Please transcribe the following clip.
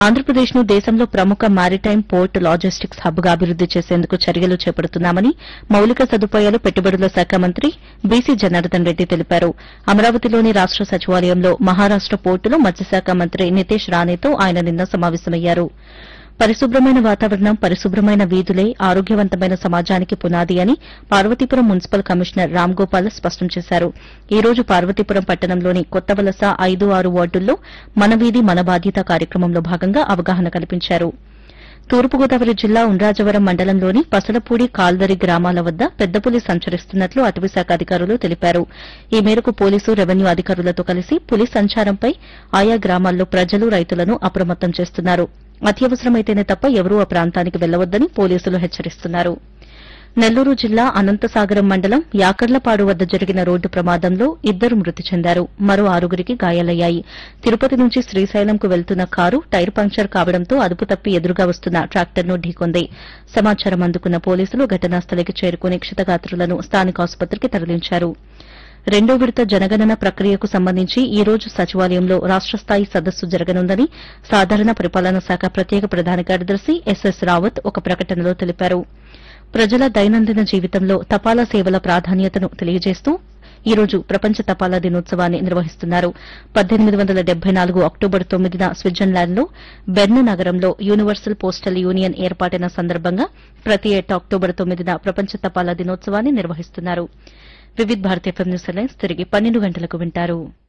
ఆంధ్రప్రదేశ్ను దేశంలో ప్రముఖ మారిటైమ్ పోర్ట్ లాజిస్టిక్స్ హబ్గా అభివృద్ది చేసేందుకు చర్యలు చేపడుతున్నామని మౌలిక సదుపాయాలు పెట్టుబడుల శాఖ మంత్రి బీసీ జనార్దన్ రెడ్డి తెలిపారు అమరావతిలోని రాష్ట సచివాలయంలో మహారాష్ట పోర్టులో మత్స్యశాఖ మంత్రి నితేష్ రాణేతో ఆయన నిన్న సమావేశమయ్యారు పరిశుభ్రమైన వాతావరణం పరిశుభ్రమైన వీధులే ఆరోగ్యవంతమైన సమాజానికి పునాది అని పార్వతీపురం మున్సిపల్ కమిషనర్ రామ్ గోపాల్ స్పష్టం చేశారు ఈ రోజు పార్వతీపురం పట్టణంలోని కొత్త వలస ఐదు ఆరు వార్డుల్లో మన వీధి మన బాధ్యత కార్యక్రమంలో భాగంగా అవగాహన కల్పించారు తూర్పుగోదావరి జిల్లా ఉండ్రాజవరం మండలంలోని పసలపూడి కాల్దరి గ్రామాల వద్ద పెద్దపులి సంచరిస్తున్నట్లు అటవీశాఖ అధికారులు తెలిపారు ఈ మేరకు పోలీసు రెవెన్యూ అధికారులతో కలిసి పులి సంచారంపై ఆయా గ్రామాల్లో ప్రజలు రైతులను అప్రమత్తం చేస్తున్నారు అత్యవసరమైతేనే తప్ప ఎవరూ ఆ ప్రాంతానికి వెళ్లవద్దని పోలీసులు హెచ్చరిస్తున్నారు నెల్లూరు జిల్లా అనంతసాగరం మండలం యాకర్లపాడు వద్ద జరిగిన రోడ్డు ప్రమాదంలో ఇద్దరు మృతి చెందారు మరో ఆరుగురికి గాయాలయ్యాయి తిరుపతి నుంచి శ్రీశైలంకు వెళ్తున్న కారు టైర్ పంక్చర్ కావడంతో అదుపు తప్పి ఎదురుగా వస్తున్న ట్రాక్టర్ను ఢీకొంది సమాచారం అందుకున్న పోలీసులు ఘటనా స్థలికి చేరుకుని క్షతగాత్రులను స్థానిక ఆసుపత్రికి తరలించారు రెండో విడత జనగణన ప్రక్రియకు సంబంధించి ఈ రోజు సచివాలయంలో రాష్ట స్థాయి సదస్సు జరగనుందని సాధారణ పరిపాలనా శాఖ ప్రత్యేక ప్రధాన కార్యదర్శి ఎస్ఎస్ రావత్ ఒక ప్రకటనలో తెలిపారు ప్రజల దైనందిన జీవితంలో తపాలా సేవల ప్రాధాన్యతను తెలియజేస్తూ ఈ రోజు ప్రపంచ తపాలా దినోత్సవాన్ని నిర్వహిస్తున్నారు పద్దెనిమిది వందల డెబ్బై నాలుగు అక్టోబర్ తొమ్మిదిన స్విట్జర్లాండ్లో బెర్న్ నగరంలో యూనివర్సల్ పోస్టల్ యూనియన్ ఏర్పాటైన సందర్భంగా ప్రతి ఏటా అక్టోబర్ తొమ్మిదిన ప్రపంచ తపాలా దినోత్సవాన్ని నిర్వహిస్తున్నారు Vividh Bharatiya FM news alliance తిరిగి పన్నెండు గంటలకు వింటారు